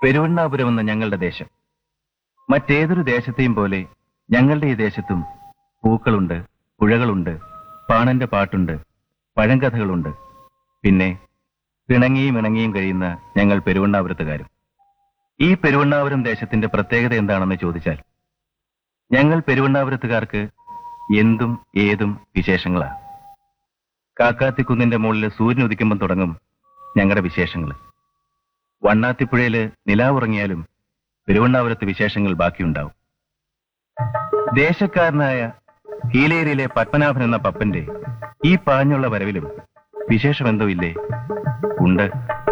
പെരുവണ്ണാപുരം എന്ന ഞങ്ങളുടെ ദേശം മറ്റേതൊരു ദേശത്തെയും പോലെ ഞങ്ങളുടെ ഈ ദേശത്തും പൂക്കളുണ്ട് പുഴകളുണ്ട് പാണന്റെ പാട്ടുണ്ട് പഴങ്കഥകളുണ്ട് പിന്നെ പിണങ്ങിയും ഇണങ്ങിയും കഴിയുന്ന ഞങ്ങൾ പെരുവണ്ണാപുരത്തുകാരും ഈ പെരുവണ്ണാപുരം ദേശത്തിന്റെ പ്രത്യേകത എന്താണെന്ന് ചോദിച്ചാൽ ഞങ്ങൾ പെരുവണ്ണാപുരത്തുകാർക്ക് എന്തും ഏതും വിശേഷങ്ങളാണ് കാക്കാത്തിക്കുന്നിന്റെ മുകളിൽ സൂര്യൻ ഉദിക്കുമ്പോൾ തുടങ്ങും ഞങ്ങളുടെ വിശേഷങ്ങൾ വണ്ണാത്തിപ്പുഴയില് നിലാവുറങ്ങിയാലും പെരുവണ്ണാപുരത്ത് വിശേഷങ്ങൾ ബാക്കിയുണ്ടാവും ദേശക്കാരനായ കീലേരിയിലെ പത്മനാഭൻ എന്ന പപ്പന്റെ ഈ പാഞ്ഞുള്ള വരവിലും വിശേഷമെന്തോ ഇല്ലേ ഉണ്ട്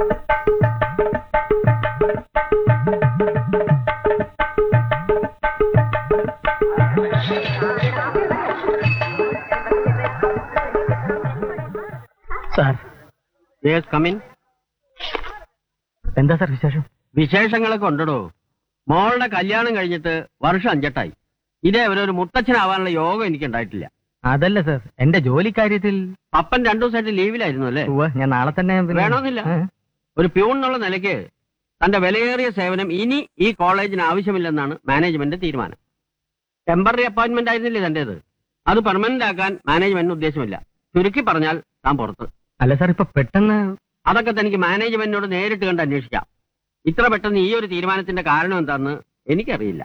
സാർ യെസ് കമിൻ എന്താ സാർ വിശേഷം വിശേഷങ്ങളൊക്കെ ഉണ്ടടോ മോളുടെ കല്യാണം കഴിഞ്ഞിട്ട് വർഷം അഞ്ചെട്ടായി ഇതേ ഒരു മുത്തച്ഛനാവാനുള്ള യോഗം എനിക്ക് ഉണ്ടായിട്ടില്ല അതല്ല സാർ എന്റെ ജോലി കാര്യത്തിൽ പപ്പൻ രണ്ടു ദിവസമായിട്ട് ലീവിലായിരുന്നു അല്ലേ ഉവ്വ്, ഞാൻ നാളെ തന്നെ പിന്നെ- വേണമെന്നില്ല. ഏ? ഒരു പ്യൂൺ എന്നുള്ള നിലയ്ക്ക് തന്റെ വിലയേറിയ സേവനം ഇനി ഈ കോളേജിന് ആവശ്യമില്ലെന്നാണ് മാനേജ്മെന്റ് തീരുമാനം ടെമ്പററി അപ്പോയിന്റ്മെന്റ് ആയിരുന്നില്ലേ തന്റേത് അത് പെർമനന്റ് ആക്കാൻ മാനേജ്മെന്റിന് ഉദ്ദേശമില്ല ചുരുക്കി പറഞ്ഞാൽ താൻ പുറത്ത് അല്ല സാർ ഇപ്പൊ പെട്ടെന്ന് അതൊക്കെ തനിക്ക് മാനേജ്മെന്റിനോട് നേരിട്ട് കണ്ട് അന്വേഷിക്കാം ഇത്ര പെട്ടെന്ന് ഈ ഒരു തീരുമാനത്തിന്റെ കാരണം എന്താണെന്ന് എനിക്കറിയില്ല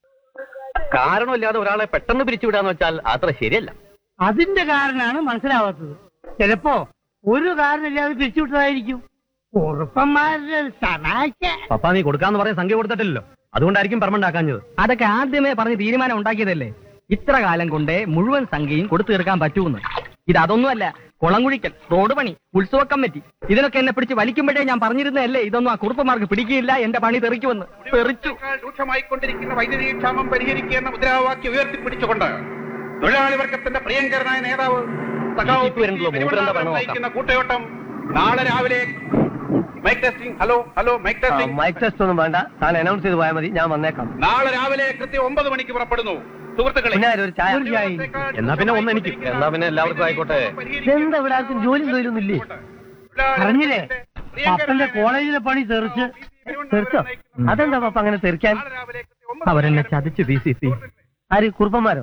കാരണമില്ലാതെ ഒരാളെ പെട്ടെന്ന് പിരിച്ചുവിടാന്ന് വെച്ചാൽ അത്ര ശരിയല്ല അതിന്റെ കാരണമാണ് മനസ്സിലാവാത്തത് ചിലപ്പോ ഒരു കാരണമില്ലാതെ പിരിച്ചുവിട്ടതായിരിക്കും കുറുപ്പന്മാരുടെ തമാശ പപ്പ നീ കൊടുക്കാന്ന് പറഞ്ഞ സംഖ്യ കൊടുത്തിട്ടില്ലല്ലോ അതുകൊണ്ടായിരിക്കും പെർമനന്റ് ആക്കാഞ്ഞത് അതൊക്കെ ആദ്യമേ പറഞ്ഞ് തീരുമാനം ഉണ്ടാക്കിയതല്ലേ ഇത്ര കാലം കൊണ്ടേ മുഴുവൻ സംഖ്യയും കൊടുത്തു തീർക്കാൻ പറ്റൂന്ന് ഇത് അതൊന്നുമല്ല കുളംകുഴിക്കൽ റോഡ് പണി ഉത്സവ കമ്മിറ്റി ഇതിനൊക്കെ എന്നെ പിടിച്ച് വലിക്കുമ്പോഴേ ഞാൻ പറഞ്ഞിരുന്നതല്ലേ ഇതൊന്നും ആ കുറുപ്പന്മാർക്ക് പിടിക്കില്ല എന്റെ പണി തെറിക്കുമെന്ന് തെറിച്ചു ഇതിനേക്കാൾ രൂക്ഷമായിക്കൊണ്ടിരിക്കുന്ന വൈദ്യുതി ക്ഷാമം പരിഹരിക്കുക എന്ന മുദ്രാവാക്യം ഉയർത്തിപ്പിടിച്ചുകൊണ്ട് തൊഴിലാളി വർഗത്തിന്റെ പ്രിയങ്കരനായ നേതാവ് സഖാവ് ഇപ്പൊ വരുന്നുള്ളൂ. മൂപ്പരെന്താ പറയുന്നത് നോക്കാം. നയിക്കുന്ന കൂട്ടയോട്ടം നാളെ രാവിലെ mike testing hello hello mike testing mike test ഒന്നും വേണ്ട താൻ അനൗൺസ് ചെയ്ത് പോയാൽ മതി ഞാൻ വന്നേക്കാം നാളെ രാവിലെ കൃത്യം ഒമ്പത് മണിക്ക് പുറപ്പെടുന്നു സുഹൃത്തുക്കളെ പിന്നെ ഒരു ചായ ഒരു ചായ. എന്നാ പിന്നെ ഒന്ന് എനിക്ക് എന്നാ പിന്നെ എല്ലാവർക്കും ആയിക്കോട്ടെ ഇതെന്താ ഇവിടെ ആർക്കും ജോലി തൊഴിലൊന്നുമില്ലേ പറഞ്ഞില്ലേ പപ്പന്റെ കോളേജിലെ പണി തെറിച്ച് തെറിച്ചോ അതെന്താ പപ്പ അങ്ങനെ തെറിക്കാൻ അവരെന്നെ ചതിച്ചു ബി സി സി ആര് കുറുപ്പന്മാരോ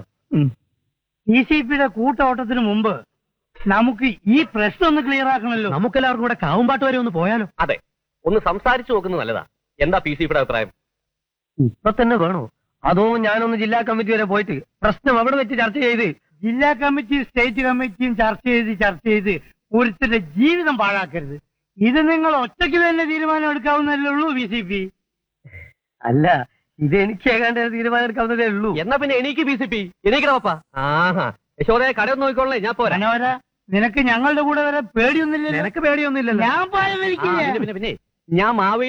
പി സി പിയുടെ കൂട്ടോട്ടത്തിന് മുമ്പ് നമുക്ക് ഈ പ്രശ്നം ഒന്ന് ക്ലിയർ ആക്കണല്ലോ നമുക്കെല്ലാവർക്കും കൂടെ കാവുംപാട്ട് വരെ ഒന്ന് പോയാലോ അതെ ഒന്ന് സംസാരിച്ചു നോക്കുന്നത് നല്ലതാ എന്താ പി സിയുടെ അഭിപ്രായം ഇപ്പൊ തന്നെ വേണോ അതോ ഞാനൊന്ന് ജില്ലാ കമ്മിറ്റി വരെ പോയിട്ട് പ്രശ്നം അവിടെ വെച്ച് ചർച്ച ചെയ്ത് ജില്ലാ കമ്മിറ്റിയും സ്റ്റേറ്റ് കമ്മിറ്റിയും ചർച്ച ചെയ്ത് ചർച്ച ചെയ്ത് ഒരുത്തരുടെ ജീവിതം പാഴാക്കരുത് ഇത് നിങ്ങൾ ഒറ്റയ്ക്ക് തന്നെ തീരുമാനം എടുക്കാവുന്നതല്ലേ ഉള്ളൂ ബി സി പി അല്ല ഇത് എനിക്ക് ഏകാണ്ട് തീരുമാനം എടുക്കാവുന്നതേ ഉള്ളൂ എന്നാ പിന്നെ എനിക്ക് ബി സി പി എനിക്കടാ പപ്പ ആഹാ യശോദയെ കടയൊന്നും നോക്കിക്കോളേ ഞാൻ പോരാ മനോഹര നിനക്ക് ഞങ്ങളുടെ കൂടെ വരെ പേടിയൊന്നുമില്ലല്ലോ നിനക്ക് പേടിയൊന്നുമില്ലല്ലോ ഞാൻ പായം വലിക്കില്ല പിന്നെ പിന്നെ ഞാൻ മാവി